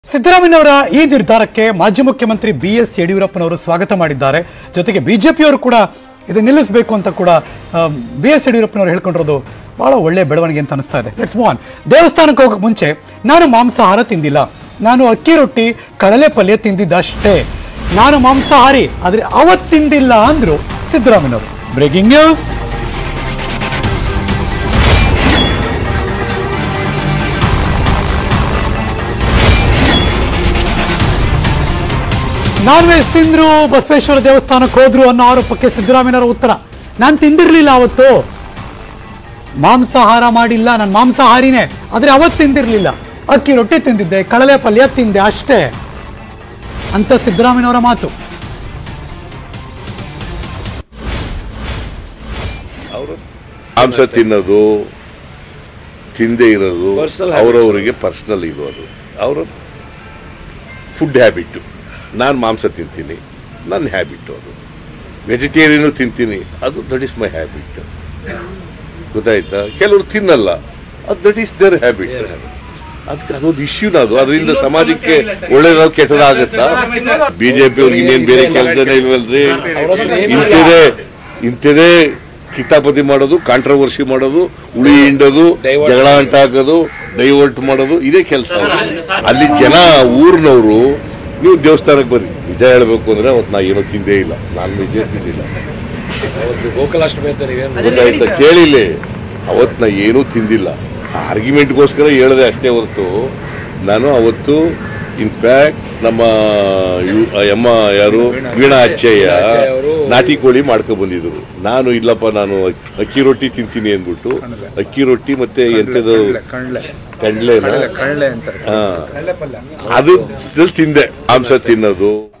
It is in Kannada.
ಸಿದ್ದರಾಮಯ್ಯನವರ ಈ ನಿರ್ಧಾರಕ್ಕೆ ಮಾಜಿ ಮುಖ್ಯಮಂತ್ರಿ ಬಿ ಎಸ್ ಯಡಿಯೂರಪ್ಪನವರು ಸ್ವಾಗತ ಮಾಡಿದ್ದಾರೆ ಜೊತೆಗೆ ಬಿಜೆಪಿಯವರು ಕೂಡ ಇದು ನಿಲ್ಲಿಸಬೇಕು ಅಂತ ಕೂಡ ಬಿ ಎಸ್ ಯಡಿಯೂರಪ್ಪನವರು ಹೇಳ್ಕೊಂಡಿರೋದು ಬಹಳ ಒಳ್ಳೆ ಬೆಳವಣಿಗೆ ಅಂತ ಅನಿಸ್ತಾ ಇದೆ ಲೆಟ್ಸ್ ಆನ್ ದೇವಸ್ಥಾನಕ್ಕೆ ಹೋಗೋಕೆ ಮುಂಚೆ ನಾನು ಮಾಂಸಾಹಾರ ತಿಂದಿಲ್ಲ ನಾನು ಅಕ್ಕಿ ರೊಟ್ಟಿ ಕಡಲೆ ಪಲ್ಯ ತಿಂದಿದ್ದಷ್ಟೇ ನಾನು ಮಾಂಸಾಹಾರಿ ಆದರೆ ಅವತ್ತು ತಿಂದಿಲ್ಲ ಅಂದ್ರು ಸಿದ್ದರಾಮಯ್ಯನವರು ಬ್ರೇಕಿಂಗ್ ನ್ಯೂಸ್ ನಾನ್ ವೆಜ್ ತಿಂದ್ರು ಬಸವೇಶ್ವರ ದೇವಸ್ಥಾನಕ್ಕೆ ಹೋದ್ರು ಅನ್ನೋ ಆರೋಪಕ್ಕೆ ಸಿದ್ದರಾಮಯ್ಯನವರ ಉತ್ತರ ನಾನು ತಿಂದಿರ್ಲಿಲ್ಲ ಅವತ್ತು ಮಾಂಸಾಹಾರ ಮಾಡಿಲ್ಲ ನಾನು ಮಾಂಸಾಹಾರಿನೇ ಆದರೆ ಅವತ್ತು ತಿಂದಿರ್ಲಿಲ್ಲ ಅಕ್ಕಿ ರೊಟ್ಟಿ ತಿಂದಿದ್ದೆ ಕಡಲೆ ಪಲ್ಯ ತಿಂದೆ ಅಷ್ಟೇ ಅಂತ ಸಿದ್ದರಾಮಯ್ಯನವರ ಮಾತು ಮಾಂಸ ತಿನ್ನೋದು ತಿಂದೇ ಇರೋದು Personal habits. ಅವರವರಿಗೆ ಪರ್ಸ್ನಲ್ ಇದು ಅದು ಅವರ ಫುಡ್ ಹ್ಯಾಬಿಟ್ಟು ನಾನು ಮಾಂಸ ತಿಂತೀನಿ ನನ್ನ ಹ್ಯಾಬಿಟ್ಟು ಅದು ವೆಜಿಟೇರಿಯನು ತಿಂತೀನಿ ಅದು ದಟ್ ಇಸ್ ಮೈ ಹ್ಯಾಬಿಟ್ ಗೊತ್ತಾಯ್ತಾ ಕೆಲವರು ತಿನ್ನಲ್ಲ ಅದು ದಟ್ ಈಸ್ ದೇರ್ ಹ್ಯಾಬಿಟ್ ಅದಕ್ಕೆ ಅದೊಂದು ಇಶ್ಯೂನ ಅದು ಅದರಿಂದ ಸಮಾಜಕ್ಕೆ ಒಳ್ಳೇದಾಗ ಕೆಟ್ಟದಾಗತ್ತಾ ಬಿಜೆಪಿ ಅವ್ರಿಗೆ ಇನ್ನೇನು ಬೇರೆ ಕೆಲಸನೇ ಇಲ್ವಲ್ರಿ ಇಂಥದೇ ಇಂಥದೇ ಕಿತಾಪತಿ ಮಾಡೋದು ಕಾಂಟ್ರವರ್ಸಿ ಮಾಡೋದು ಉಳಿ ಹಿಂಡೋದು Divert ಜಗಳ ಅಂಟ ಹಾಕೋದು ಡೈವರ್ಟ್ ಮಾಡೋದು ಇದೇ ಕೆಲಸ ಅಲ್ಲಿ ಜನ ಊರಿನವರು ನೀವು ದೇವಸ್ಥಾನಕ್ಕೆ ಬನ್ನಿ ನಿಜ ಹೇಳ್ಬೇಕು ಅಂದ್ರೆ ಅವತ್ತು ನಾ ಏನೋ ತಿಂದೇ ಇಲ್ಲ ನಾನು ನಿಜ ತಿಂದಿಲ್ಲ ಅವತ್ತು ಗೋಕುಲಾಷ್ಟಮಿ ಅಂತ ನೀವೇನು ಗೊತ್ತಾಯ್ತಾ ಕೇಳಿಲ್ಲ ಅವತ್ತು ನಾ ಏನೂ ತಿಂದಿಲ್ಲ ಆರ್ಗ್ಯುಮೆಂಟ್ಗೋಸ್ಕರ ಹೇಳಿದೆ ಅಷ್ಟೇ ಹೊರತು ನಾನು ಅವತ್ತು ಇನ್ಫ್ಯಾಕ್ಟ್ ನಮ್ಮ ಇವ್- ಆ ಯಮ್ಮ ಯಾರು ವೀಣಾ ಅಚ್ಚಯ್ಯ ಅಚ್ಚಯ್ಯ ಅವರು ನಾಟಿ ಕೋಳಿ ಮಾಡ್ಕೊ ಬಂದಿದ್ರು ನಾನು ಇಲ್ಲಪ್ಪ ನಾನು ಅಕ್ಕಿ ರೊಟ್ಟಿ ತಿಂತೀನಿ ಅಂದ್ಬಿಟ್ಟು ಅಕ್ಕಿ ರೊಟ್ಟಿ ಮತ್ತೆ ಎಂಥದ್ದು ಕಂಡ್ಲೆನ ಕಳ್ಳೆ ಅಂತಾರೆ ಹಾ ಅದು ಸ್ಟಿಲ್ ತಿಂದೆ ಮಾಂಸ ತಿನ್ನೋದು